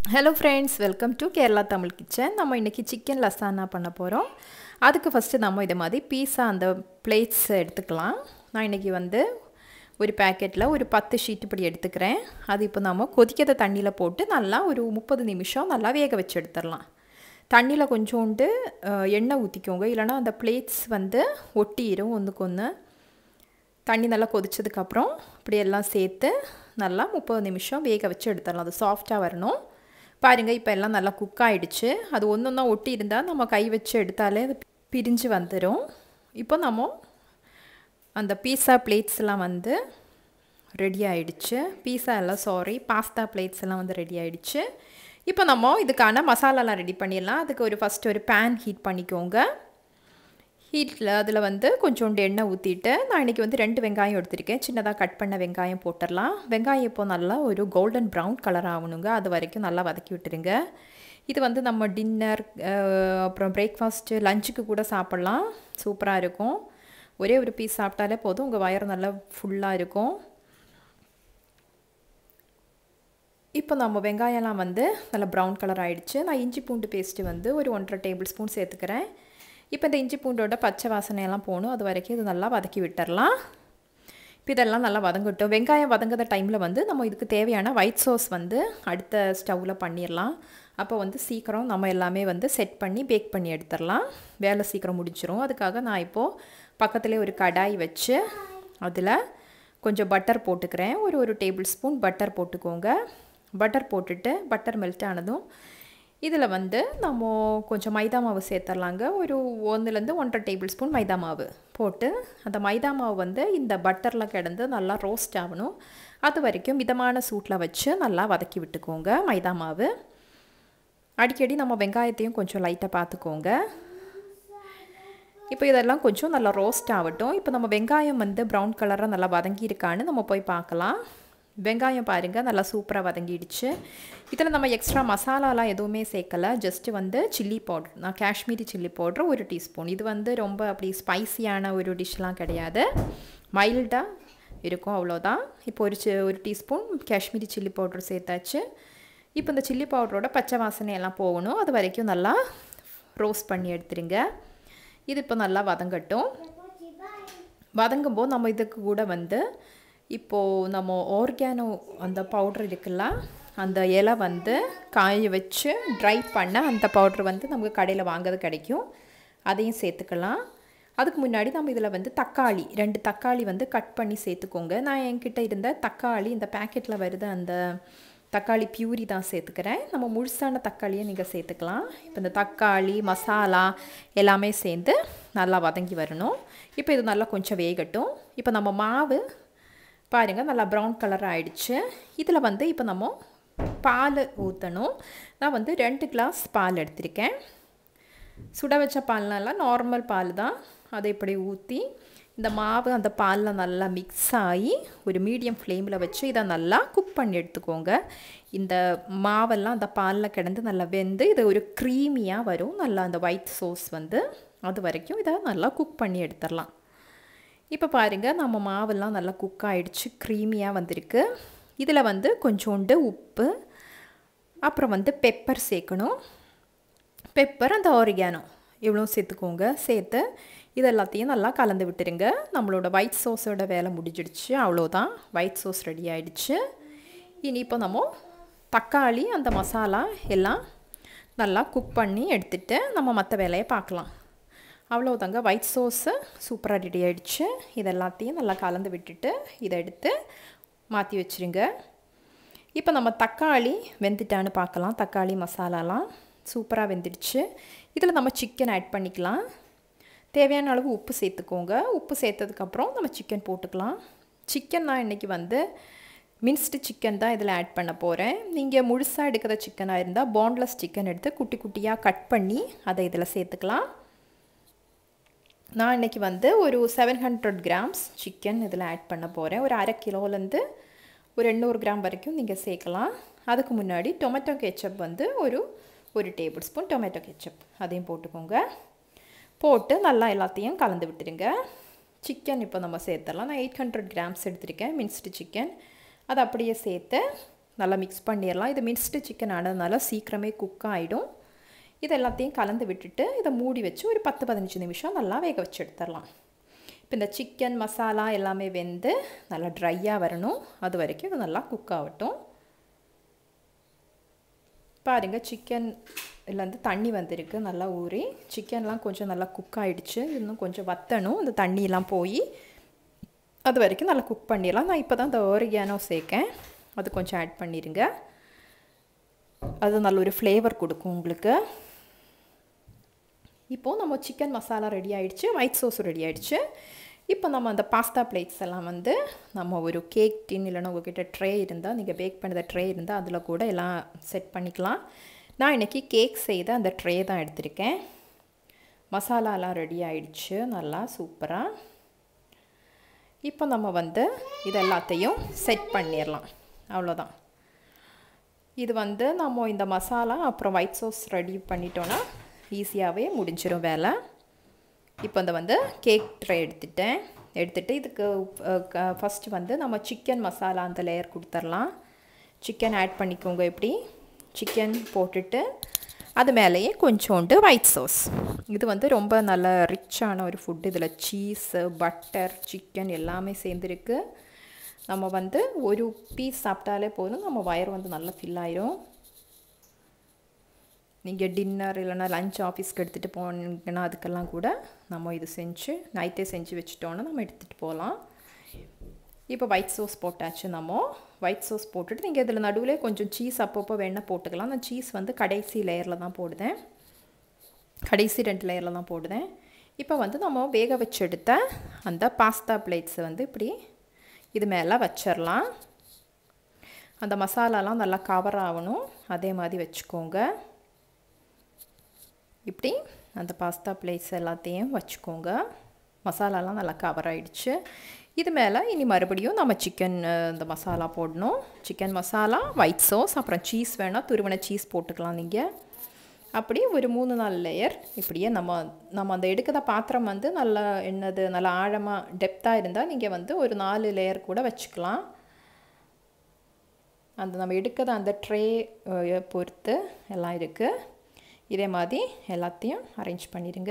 hello friends welcome to Kerala Tamil kitchen நம்ம இன்றைக்கி chicken லசானா பண்ண போகிறோம் அதுக்கு ஃபஸ்ட்டு நம்ம இதை மாதிரி பீஸா அந்த பிளேட்ஸ் எடுத்துக்கலாம் நான் இன்றைக்கி வந்து ஒரு பேக்கெட்டில் ஒரு பத்து ஷீட் இப்படி எடுத்துக்கிறேன் அது இப்போ நம்ம கொதிக்காத தண்ணியில் போட்டு நல்லா ஒரு முப்பது நிமிஷம் நல்லா வேக வச்சு எடுத்துடலாம் தண்ணியில் கொஞ்சோண்டு அஹ், எண்ணெய் ஊற்றிக்கோங்க இல்லைனா அந்த பிளேட்ஸ் வந்து ஒட்டிடும் ஒன்றுக்கு ஒன்று தண்ணி நல்லா கொதிச்சதுக்கப்புறம் இப்படி எல்லாம் சேர்த்து நல்லா முப்பது நிமிஷம் வேக வச்சு எடுத்துடலாம் அது சாஃப்டாக வரணும் பாருங்கள் இப்போ எல்லாம் நல்லா குக் ஆகிடுச்சு அது ஒன்று ஒன்றா ஒட்டி இருந்தால் நம்ம கை வச்சு எடுத்தாலே அது பிரிஞ்சு வந்துடும் இப்போ நம்ம அந்த பீஸா பிளேட்ஸ்லாம் வந்து ரெடி ஆயிடுச்சு பீஸா எல்லாம் சாரி பாஸ்தா பிளேட்ஸ் எல்லாம் வந்து ரெடி ஆயிடுச்சு இப்போ நம்ம இதுக்கான மசாலாலாம் ரெடி பண்ணிடலாம் அதுக்கு ஒரு ஃபஸ்ட்டு ஒரு பேன் ஹீட் பண்ணிக்கோங்க ஹீட்டில் அதில் வந்து கொஞ்சோண்டு எண்ணெய் ஊற்றிட்டு நான் இன்றைக்கி வந்து ரெண்டு வெங்காயம் எடுத்திருக்கேன் சின்னதாக கட் பண்ண வெங்காயம் போட்டுடலாம் வெங்காயம் இப்போ நல்லா ஒரு கோல்டன் ப்ரௌன் கலர் ஆகணுங்க அது வரைக்கும் நல்லா வதக்கி விட்டுருங்க இது வந்து நம்ம டின்னர் அப்புறம் பிரேக்ஃபாஸ்ட்டு லஞ்சுக்கு கூட சாப்பிட்லாம் சூப்பராக இருக்கும் ஒரே ஒரு பீஸ் சாப்பிட்டாலே போதும் உங்கள் வயறு நல்லா ஃபுல்லாக இருக்கும் இப்போ நம்ம வெங்காயம்லாம் வந்து நல்லா ப்ரௌன் கலர் ஆகிடுச்சு நான் இஞ்சி பூண்டு பேஸ்ட்டு வந்து ஒரு ஒன்றரை டேபிள் ஸ்பூன் சேர்த்துக்கிறேன் இப்போ இந்த இஞ்சி பூண்டோட பச்சை வாசனையெல்லாம் போகணும் அது வரைக்கும் இது நல்லா வதக்கி விட்டுறலாம் இப்போ இதெல்லாம் நல்லா வதங்கட்டும் வெங்காயம் வதங்குற டைமில் வந்து நம்ம இதுக்கு தேவையான ஒயிட் சோஸ் வந்து அடுத்த ஸ்டவ்வில் பண்ணிடலாம் அப்போ வந்து சீக்கிரம் நம்ம எல்லாமே வந்து செட் பண்ணி பேக் பண்ணி எடுத்துடலாம் வேலை சீக்கிரம் முடிச்சிடும் அதுக்காக நான் இப்போது பக்கத்துலேயே ஒரு கடாய் வச்சு அதில் கொஞ்சம் பட்டர் போட்டுக்கிறேன் ஒரு ஒரு டேபிள் ஸ்பூன் பட்டர் போட்டுக்கோங்க பட்டர் போட்டுட்டு பட்டர் மெல்ட் ஆனதும் இதில் வந்து நம்ம கொஞ்சம் மைதா மாவு சேர்த்துடலாங்க ஒரு ஒன்றுலேருந்து ஒன்றரை டேபிள் ஸ்பூன் மைதா மாவு போட்டு அந்த மைதா மாவு வந்து இந்த பட்டரில் கிடந்து நல்லா ரோஸ்ட் ஆகணும் அது வரைக்கும் மிதமான சூட்டில் வச்சு நல்லா வதக்கி விட்டுக்கோங்க மைதா மாவு அடிக்கடி நம்ம வெங்காயத்தையும் கொஞ்சம் லைட்டாக பார்த்துக்கோங்க இப்போ இதெல்லாம் கொஞ்சம் நல்லா ரோஸ்ட் ஆகட்டும் இப்போ நம்ம வெங்காயம் வந்து ப்ரௌன் கலராக நல்லா வதங்கியிருக்கான்னு நம்ம போய் பார்க்கலாம் வெங்காயம் பாருங்கள் நல்லா சூப்பராக வதங்கிடுச்சு இதில் நம்ம எக்ஸ்ட்ரா மசாலாலாம் எதுவுமே சேர்க்கலை ஜஸ்ட்டு வந்து சில்லி பவுட்ரு நான் காஷ்மீரி சில்லி பவுட்ரு ஒரு டீஸ்பூன் இது வந்து ரொம்ப அப்படி ஸ்பைசியான ஒரு டிஷ்லாம் கிடையாது மைல்டாக இருக்கும் அவ்வளோதான் இப்போ ஒரு சி ஒரு டீஸ்பூன் காஷ்மீரி சில்லி பவுட்ரு சேர்த்தாச்சு இப்போ இந்த சில்லி பவுடரோட பச்சை வாசனை எல்லாம் போகணும் அது வரைக்கும் நல்லா ரோஸ்ட் பண்ணி எடுத்துருங்க இது இப்போ நல்லா வதங்கட்டும் வதங்கும்போது நம்ம இதுக்கு கூட வந்து இப்போது நம்ம ஆர்கானோ அந்த பவுட்ரு இருக்குல்ல அந்த இலை வந்து காய வச்சு ட்ரை பண்ண அந்த பவுட்ரு வந்து நமக்கு கடையில் வாங்கிறது கிடைக்கும் அதையும் சேர்த்துக்கலாம் அதுக்கு முன்னாடி நம்ம இதில் வந்து தக்காளி ரெண்டு தக்காளி வந்து கட் பண்ணி சேர்த்துக்கோங்க நான் என்கிட்ட இருந்த தக்காளி இந்த பேக்கெட்டில் வருது அந்த தக்காளி பியூரி தான் சேர்த்துக்கிறேன் நம்ம முழுசான தக்காளியை நீங்கள் சேர்த்துக்கலாம் இப்போ இந்த தக்காளி மசாலா எல்லாமே சேர்ந்து நல்லா வதங்கி வரணும் இப்போ இது நல்லா கொஞ்சம் வேகட்டும் இப்போ நம்ம மாவு பாருங்கள் நல்லா ப்ரௌன் கலர் ஆயிடுச்சு இதில் வந்து இப்போ நம்ம பால் ஊற்றணும் நான் வந்து ரெண்டு கிளாஸ் பால் எடுத்திருக்கேன் சுட வச்ச பால்னால நார்மல் பால் தான் அதை இப்படி ஊற்றி இந்த மாவு அந்த பாலில் நல்லா மிக்ஸ் ஆகி ஒரு மீடியம் ஃப்ளேமில் வச்சு இதை நல்லா குக் பண்ணி எடுத்துக்கோங்க இந்த மாவெல்லாம் அந்த பாலில் கிடந்து நல்லா வெந்து இது ஒரு க்ரீமியாக வரும் நல்லா அந்த ஒயிட் சோஸ் வந்து அது வரைக்கும் இதை நல்லா குக் பண்ணி எடுத்துடலாம் இப்போ பாருங்கள் நம்ம மாவெல்லாம் நல்லா குக் ஆகிடுச்சு க்ரீமியாக வந்திருக்கு இதில் வந்து கொஞ்சோண்டு உப்பு அப்புறம் வந்து பெப்பர் சேர்க்கணும் பெப்பர் அந்த ஆரிகானோ இவ்வளோ சேர்த்துக்கோங்க சேர்த்து இது எல்லாத்தையும் நல்லா கலந்து விட்டுருங்க நம்மளோட ஒயிட் சோஸோட வேலை முடிஞ்சிடுச்சு அவ்வளோதான் ஒயிட் சோஸ் ரெடி ஆகிடுச்சு இனி இப்போ நம்ம தக்காளி அந்த மசாலா எல்லாம் நல்லா குக் பண்ணி எடுத்துகிட்டு நம்ம மற்ற வேலையை பார்க்கலாம் அவ்வளோதாங்க ஒயிட் சோஸு சூப்பராக ரெடி ஆகிடுச்சு இது எல்லாத்தையும் நல்லா கலந்து விட்டுட்டு இதை எடுத்து மாற்றி வச்சுருங்க இப்போ நம்ம தக்காளி வெந்துட்டான்னு பார்க்கலாம் தக்காளி மசாலாலாம் சூப்பராக வெந்துடுச்சு இதில் நம்ம சிக்கன் ஆட் பண்ணிக்கலாம் தேவையான அளவு உப்பு சேர்த்துக்கோங்க உப்பு சேர்த்ததுக்கப்புறம் நம்ம சிக்கன் போட்டுக்கலாம் சிக்கன் நான் இன்றைக்கி வந்து மின்ஸ்டு சிக்கன் தான் இதில் ஆட் பண்ண போகிறேன் நீங்கள் முழுசாக எடுக்கிற சிக்கனாக இருந்தால் போன்லெஸ் சிக்கன் எடுத்து குட்டி குட்டியாக கட் பண்ணி அதை இதில் சேர்த்துக்கலாம் நான் இன்றைக்கி வந்து ஒரு செவன் ஹண்ட்ரட் கிராம்ஸ் சிக்கன் இதில் ஆட் பண்ண போகிறேன் ஒரு அரை கிலோலேருந்து ஒரு எண்ணூறு கிராம் வரைக்கும் நீங்கள் சேர்க்கலாம் அதுக்கு முன்னாடி டொமேட்டோ கெச்சப் வந்து ஒரு ஒரு டேபிள் ஸ்பூன் டொமேட்டோ கெச்சப் அதையும் போட்டுக்கோங்க போட்டு நல்லா எல்லாத்தையும் கலந்து விட்டுருங்க சிக்கன் இப்போ நம்ம சேர்த்துடலாம் நான் எயிட் ஹண்ட்ரட் கிராம்ஸ் எடுத்திருக்கேன் மின்ஸ்டு சிக்கன் அதை அப்படியே சேர்த்து நல்லா மிக்ஸ் பண்ணிடலாம் இது மிக்ஸ்டு சிக்கன் ஆனதுனால சீக்கிரமே குக் ஆகிடும் இது எல்லாத்தையும் கலந்து விட்டுட்டு இதை மூடி வச்சு ஒரு பத்து பதினஞ்சு நிமிஷம் நல்லா வேக வச்சு எடுத்துடலாம் இப்போ இந்த சிக்கன் மசாலா எல்லாமே வெந்து நல்லா ட்ரையாக வரணும் அது வரைக்கும் இது நல்லா குக் ஆகட்டும் பாருங்கள் சிக்கன் இதுலேருந்து தண்ணி வந்திருக்கு நல்லா ஊறி சிக்கன்லாம் கொஞ்சம் நல்லா குக் ஆகிடுச்சு இன்னும் கொஞ்சம் வத்தணும் இந்த தண்ணியெலாம் போய் அது வரைக்கும் நல்லா குக் பண்ணிடலாம் நான் இப்போ தான் இந்த ஓரிகானோ சேர்க்கேன் அது கொஞ்சம் ஆட் பண்ணிடுங்க அது நல்ல ஒரு ஃப்ளேவர் கொடுக்கும் உங்களுக்கு இப்போது நம்ம சிக்கன் மசாலா ரெடி ஆகிடுச்சு ஒயிட் சோஸ் ரெடி ஆகிடுச்சு இப்போ நம்ம அந்த பாஸ்தா பிளேட்ஸ் எல்லாம் வந்து நம்ம ஒரு கேக் டின் இல்லைன்னா உங்ககிட்ட ட்ரே இருந்தால் நீங்கள் பேக் பண்ணத ட்ரே இருந்தால் அதில் கூட எல்லாம் செட் பண்ணிக்கலாம் நான் இன்றைக்கி கேக் செய்த அந்த ட்ரே தான் எடுத்திருக்கேன் மசாலாலாம் ரெடி ஆகிடுச்சு நல்லா சூப்பராக இப்போ நம்ம வந்து இது எல்லாத்தையும் செட் பண்ணிடலாம் அவ்வளோதான் இது வந்து நம்ம இந்த மசாலா அப்புறம் ஒயிட் சோஸ் ரெடி பண்ணிட்டோன்னா ஈஸியாகவே முடிஞ்சிடும் வேலை இப்போ இந்த வந்து கேக் ட்ரை எடுத்துட்டேன் எடுத்துகிட்டு இதுக்கு ஃபஸ்ட்டு வந்து நம்ம சிக்கன் மசாலா அந்த லேயர் கொடுத்துர்லாம் சிக்கன் ஆட் பண்ணிக்கோங்க எப்படி சிக்கன் போட்டுட்டு அது மேலேயே கொஞ்சோண்டு ஒயிட் சோஸ் இது வந்து ரொம்ப நல்ல ரிச்சான ஒரு ஃபுட் இதில் சீஸு பட்டர் சிக்கன் எல்லாமே சேர்ந்துருக்கு நம்ம வந்து ஒரு பீஸ் சாப்பிட்டாலே போதும் நம்ம வயர் வந்து நல்லா ஃபில் ஆயிரும் நீங்கள் டின்னர் இல்லைனா லஞ்ச் ஆஃபீஸ்க்கு எடுத்துகிட்டு போனீங்கன்னா அதுக்கெல்லாம் கூட நம்ம இது செஞ்சு நைட்டே செஞ்சு வச்சுட்டோன்னா நம்ம எடுத்துகிட்டு போகலாம் இப்போ ஒயிட் சோஸ் போட்டாச்சு நம்ம ஒயிட் சோஸ் போட்டுட்டு நீங்கள் இதில் நடுவில் கொஞ்சம் சீஸ் அப்பப்போ வேணால் போட்டுக்கலாம் நான் சீஸ் வந்து கடைசி லேயரில் தான் போடுதேன் கடைசி ரெண்டு லேயரில் தான் போடுதேன் இப்போ வந்து நம்ம வேக வச்சு எடுத்த அந்த பாஸ்தா பிளேட்ஸை வந்து இப்படி இது மேலே வச்சிடலாம் அந்த மசாலாலாம் நல்லா கவர் ஆகணும் அதே மாதிரி வச்சுக்கோங்க இப்படி அந்த பாஸ்தா பிளேட்ஸ் எல்லாத்தையும் வச்சுக்கோங்க மசாலாலாம் நல்லா கவர் ஆகிடுச்சு இது மேலே இனி மறுபடியும் நம்ம சிக்கன் இந்த மசாலா போடணும் சிக்கன் மசாலா ஒயிட் சோஸ் அப்புறம் சீஸ் வேணால் துருவன சீஸ் போட்டுக்கலாம் நீங்கள் அப்படி ஒரு மூணு நாலு லேயர் இப்படியே நம்ம நம்ம அந்த எடுக்கிற பாத்திரம் வந்து நல்லா என்னது நல்லா ஆழமாக டெப்த்தாக இருந்தால் நீங்கள் வந்து ஒரு நாலு லேயர் கூட வச்சுக்கலாம் அந்த நம்ம எடுக்கிற அந்த ட்ரே பொறுத்து எல்லாம் இருக்குது இதே மாதிரி எல்லாத்தையும் அரேஞ்ச் பண்ணிடுங்க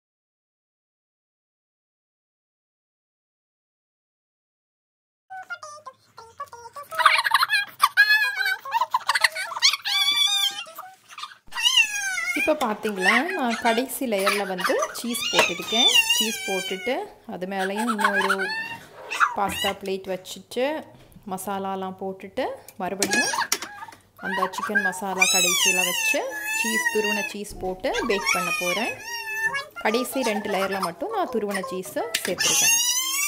இப்போ பார்த்தீங்களா நான் கடைசி லேயரில் வந்து சீஸ் போட்டிருக்கேன் சீஸ் போட்டுட்டு அது மேலேயும் இன்னொரு பாஸ்தா பிளேட் வச்சுட்டு மசாலாலாம் போட்டுட்டு மறுபடியும் அந்த சிக்கன் மசாலா கடைசியில் வச்சு சீஸ் துருவன சீஸ் போட்டு பேக் பண்ண போகிறேன் கடைசி ரெண்டு லேயரில் மட்டும் நான் துருவன சீஸை சேர்த்துருக்கேன்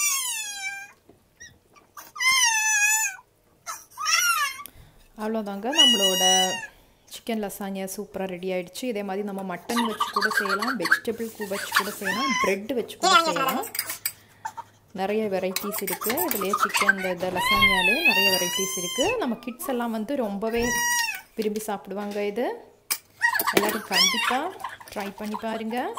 அவ்வளோதாங்க நம்மளோட சிக்கன் லசானியா சூப்பராக ரெடி ஆகிடுச்சு இதே மாதிரி நம்ம மட்டன் வச்சு கூட செய்யலாம் வெஜிடபிள் வச்சு கூட செய்யலாம் ப்ரெட் வச்சு கூட செய்யலாம் நிறைய வெரைட்டிஸ் இருக்குது இதுலேயே சிக்கன் இந்த இந்த லசானியாலே நிறைய வெரைட்டிஸ் இருக்குது நம்ம கிட்ஸ் எல்லாம் வந்து ரொம்பவே விரும்பி சாப்பிடுவாங்க இது எல்லோரும் கண்டிப்பாக ட்ரை பண்ணி பாருங்கள்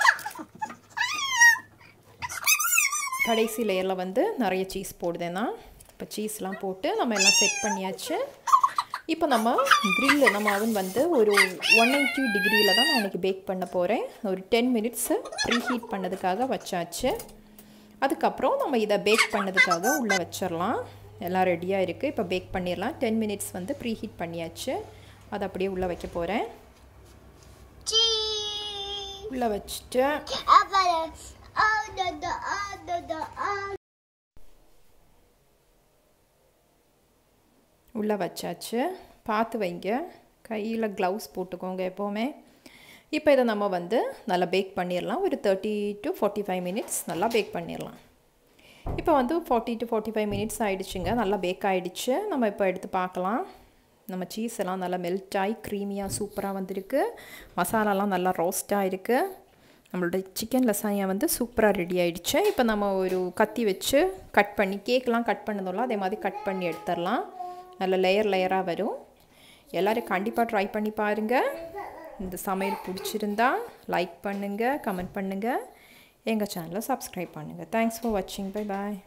கடைசி லேயரில் வந்து நிறைய சீஸ் போடுதேன்னா இப்போ சீஸ்லாம் போட்டு நம்ம எல்லாம் செட் பண்ணியாச்சு இப்போ நம்ம க்ரில்லு நம்ம அவன் வந்து ஒரு ஒன் எயிட்டி டிகிரியில் தான் நான் இன்றைக்கி பேக் பண்ண போகிறேன் ஒரு டென் மினிட்ஸு ப்ரீ ஹீட் பண்ணதுக்காக வச்சாச்சு அதுக்கப்புறம் நம்ம இதை பேக் பண்ணதுக்காக உள்ளே வச்சிடலாம் எல்லாம் ரெடியாக இருக்குது இப்போ பேக் பண்ணிடலாம் டென் மினிட்ஸ் வந்து ப்ரீ ஹீட் பண்ணியாச்சு அதை அப்படியே உள்ளே வைக்க போகிறேன் உள்ளே வச்சுட்டு உள்ளே வச்சாச்சு பார்த்து வைங்க கையில் க்ளவுஸ் போட்டுக்கோங்க எப்போவுமே இப்போ இதை நம்ம வந்து நல்லா பேக் பண்ணிடலாம் ஒரு thirty to forty five minutes நல்லா பேக் பண்ணிடலாம் இப்போ வந்து forty to forty five minutes ஆகிடுச்சுங்க நல்லா பேக் ஆகிடுச்சு நம்ம இப்போ எடுத்து பார்க்கலாம் நம்ம சீஸ் எல்லாம் நல்லா மெல்ட் ஆகி க்ரீமியாக சூப்பராக வந்திருக்கு மசாலாலாம் நல்லா ரோஸ்ட்டாக இருக்குது நம்மளோட சிக்கன் லசானியா வந்து சூப்பராக ரெடி ஆகிடுச்சு இப்போ நம்ம ஒரு கத்தி வச்சு கட் பண்ணி கேக்கெலாம் கட் பண்ணதோம்ல அதே மாதிரி கட் பண்ணி எடுத்துடலாம் நல்ல லேயர் லேயராக வரும் எல்லோரும் கண்டிப்பாக ட்ரை பண்ணி பாருங்கள் இந்த சமையல் பிடிச்சிருந்தா லைக் பண்ணுங்கள் கமெண்ட் பண்ணுங்கள் எங்கள் சேனலை சப்ஸ்கிரைப் பண்ணுங்கள் தேங்க்ஸ் ஃபார் வாட்சிங் பை பாய்